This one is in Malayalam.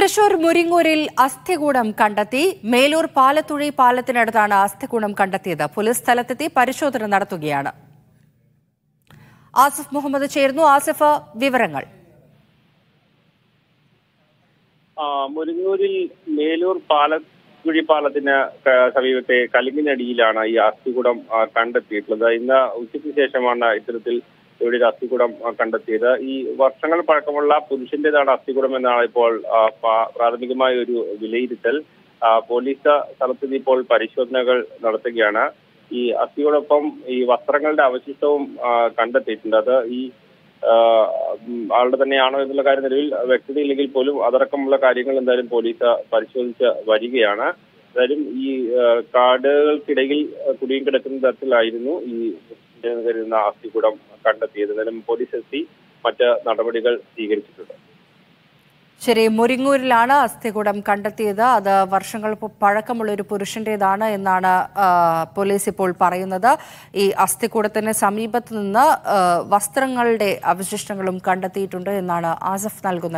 തൃശൂർ മുരിങ്ങൂരിൽ അസ്ഥികൂടം കണ്ടെത്തി മേലൂർ പാലത്തുഴി പാലത്തിനടുത്താണ് അസ്ഥികൂടം കണ്ടെത്തിയത് പോലീസ് സ്ഥലത്തെത്തി പരിശോധന നടത്തുകയാണ് ആസിഫ് മുഹമ്മദ് ചേർന്നു ആസിഫ് വിവരങ്ങൾ ആ, മുരിങ്ങൂരിൽ മേലൂർ പാലക്കുഴി പാലത്തിന് ക- സമീപത്തെ കലിങ്ങിനടിയിലാണ് ഈ അസ്ഥികൂടം ആ, കണ്ടെത്തിയിട്ടുള്ളത് ഇന്ന് ഉച്ചയ്ക്ക് ശേഷമാണ് ഇത്തരത്തിൽ ഇവിടെ ഒരു അസ്ഥികൂടം ആ, കണ്ടെത്തിയത് ഈ വർഷങ്ങൾ പഴക്കമുള്ള പുരുഷന്റേതാണ് അസ്ഥികൂടം എന്നാണ് ഇപ്പോൾ ആ, പ- പ്രാഥമികമായ ഒരു വിലയിരുത്തൽ ആ, പോലീസ് സ്ഥലത്ത് ഇപ്പോൾ പരിശോധനകൾ നടത്തുകയാണ് ഈ അസ്ഥിയോടൊപ്പം ഈ വസ്ത്രങ്ങളുടെ അവശിഷ്ടവും ആ, കണ്ടെത്തിയിട്ടുണ്ട് അത് ഈ ആ, ഉം, ആളുടെ തന്നെയാണോ എന്നുള്ള കാര്യം നിലവിൽ വ്യക്തതയില്ലെങ്കിൽ പോലും അതടക്കമുള്ള കാര്യങ്ങൾ എന്തായാലും പോലീസ് പരിശോധിച്ച് വരികയാണ് എന്തായാലും ഈ ആ, കാടുകൾക്കിടയിൽ കുടുങ്ങി കിടക്കുന്ന തരത്തിലായിരുന്നു ഈ എന്ന് കരുതുന്ന അസ്ഥികൂടം കണ്ടെത്തിയത് എന്തായാലും പോലീസ് എത്തി മറ്റ് നടപടികൾ സ്വീകരിച്ചിട്ടുണ്ട് ശരി മുരിങ്ങൂരിലാണ് അസ്ഥികൂടം കണ്ടെത്തിയത് അത് വർഷങ്ങൾ പഴക്കമുള്ള ഒരു പുരുഷന്റേതാണ് എന്നാണ് ആ, പോലീസ് ഇപ്പോൾ പറയുന്നത് ഈ അസ്ഥികൂടത്തിന് സമീപത്ത് നിന്ന് ആ, വസ്ത്രങ്ങളുടെ അവശിഷ്ടങ്ങളും കണ്ടെത്തിയിട്ടുണ്ട് എന്നാണ് ആസഫ് നൽകുന്ന